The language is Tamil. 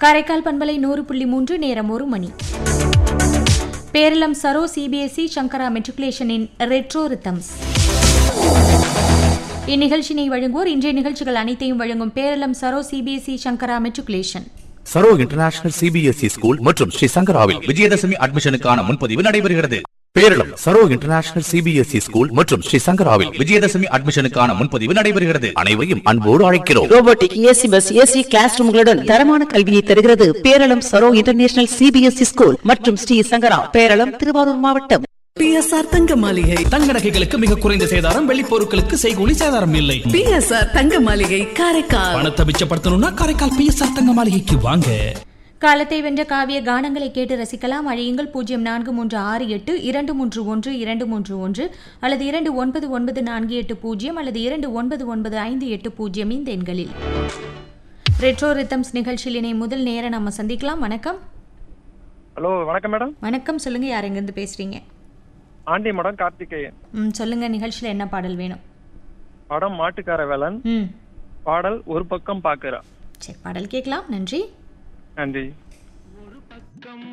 காரைக்கால் பண்பலை நூறு புள்ளி மூன்று நேரம் ஒரு மணி பேரளம் சரோ சிபிஎஸ்இ சங்கரா மெட்ரிகுலேஷனின் ரெட்ரோ ரித்தம்ஸ் இந்நிகழ்ச்சினை வழங்குவோர் இன்றைய நிகழ்ச்சிகள் அனைத்தையும் வழங்கும் Peralam Saro CBSE Sankara matriculation Saro international CBSE school மற்றும் ஸ்ரீ சங்கராவில் விஜயதசமி அட்மிஷனுக்கான முன்பதிவு நடைபெறுகிறது Peralam Saro international CBSE school மற்றும் ஸ்ரீ சங்கராவில் விஜயதசமி அட்மிஷனுக்கான முன்பதிவு நடைபெறுகிறது அனைவரையும் அன்போடு அழைக்கிறோம் robotic AC bus AC class ரூம்களுடன் தரமான கல்வியை தருகிறது Peralam Saro international CBSE school மற்றும் ஸ்ரீ சங்கரா பேரளம் திருவாரூர் மாவட்டம் பிஎஸ்ஆர் தங்க மாளிகை தங்க நகைகளுக்கு மிக குறைந்த சேதாரம் வெள்ளி பொருட்களுக்கு செய்கூலி சேதாரம் இல்லை பிஎஸ்ஆர் தங்க மாளிகை காரைக்கால் பணத்தை மிச்சப்படுத்தணும்னா காரைக்கால் பிஎஸ்ஆர் தங்க மாளிகைக்கு வாங்க காலத்தை வென்ற காவிய கானங்களை கேட்டு ரசிக்கலாம் அழையுங்கள் பூஜ்ஜியம் நான்கு மூன்று ஆறு எட்டு இரண்டு மூன்று ஒன்று இரண்டு மூன்று ஒன்று அல்லது இரண்டு ஒன்பது ஒன்பது நான்கு எட்டு பூஜ்ஜியம் அல்லது இரண்டு ஒன்பது ஒன்பது ஐந்து எட்டு பூஜ்ஜியம் இந்த எண்களில் ரெட்ரோ ரித்தம்ஸ் நிகழ்ச்சியில் இணை முதல் நேரம் நம்ம சந்திக்கலாம் வணக்கம் ஹலோ வணக்கம் மேடம் வணக்கம் சொல்லுங்க யார் எங்கேருந்து பேசுறீங்க ஆண்டி மேடம் கார்த்திகேயன் ம் சொல்லுங்க நிகழ்ச்சியில் என்ன பாடல் வேணும் படம் மாட்டுக்கார வேலன் ம் பாடல் ஒரு பக்கம் பாக்குறா சரி பாடல் கேட்கலாம் நன்றி நன்றி